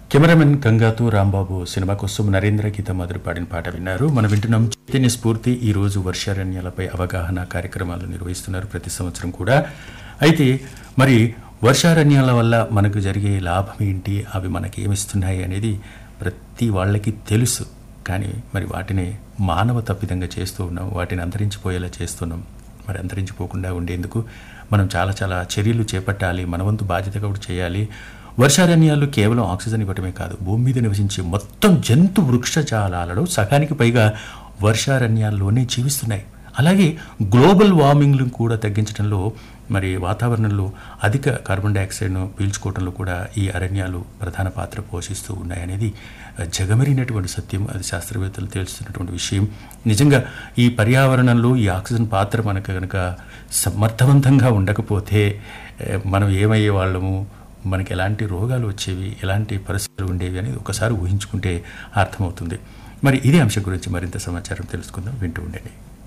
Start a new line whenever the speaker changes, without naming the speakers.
cameraman గంగాతో Rambabu cinema కోసం నరేంద్ర గీత మొదలు పాడిన పాట విన్నారు మనం వింటున్నాం చైతన్య స్ఫూర్తి ఈ రోజు వర్షారణ్యాలపై అవగాహన కార్యక్రమాలు నిర్వహిస్తున్నారు ప్రతి సంవత్సరం కూడా అయితే మరి వర్షారణ్యాల వల్ల మనకు జరిగే లాభం ఏంటి అవి మనకి ఏమిస్తున్నాయి అనేది ప్రతి వాళ్ళకి తెలుసు కానీ మరి వాటిని మానవ తప్పిదంగా చేస్తూ ఉన్నాం వాటిని అంతరించిపోయేలా చేస్తున్నాం మరి అంతరించిపోకుండా ఉండేందుకు మనం చాలా చాలా చర్యలు చేపట్టాలి మన వంతు బాధ్యతగా కూడా చేయాలి వర్షారణ్యాలు కేవలం ఆక్సిజన్ ఇవ్వటమే కాదు భూమి మీద నివసించే మొత్తం జంతు వృక్షజాలాలలో సగానికి పైగా వర్షారణ్యాల్లోనే జీవిస్తున్నాయి అలాగే గ్లోబల్ వార్మింగ్ను కూడా తగ్గించడంలో మరి వాతావరణంలో అధిక కార్బన్ డైఆక్సైడ్ను పీల్చుకోవడంలో కూడా ఈ అరణ్యాలు ప్రధాన పాత్ర పోషిస్తూ ఉన్నాయనేది జగమరినటువంటి సత్యం అది శాస్త్రవేత్తలు తెలుస్తున్నటువంటి విషయం నిజంగా ఈ పర్యావరణంలో ఈ ఆక్సిజన్ పాత్ర మనకు కనుక సమర్థవంతంగా ఉండకపోతే ఏ, మనం ఏమయ్యే వాళ్ళము మనకి ఎలాంటి రోగాలు వచ్చేవి ఎలాంటి పరిస్థితులు ఉండేవి అనేది ఒకసారి ఊహించుకుంటే అర్థమవుతుంది మరి ఇదే అంశం గురించి మరింత సమాచారం తెలుసుకుందాం వింటూ ఉండండి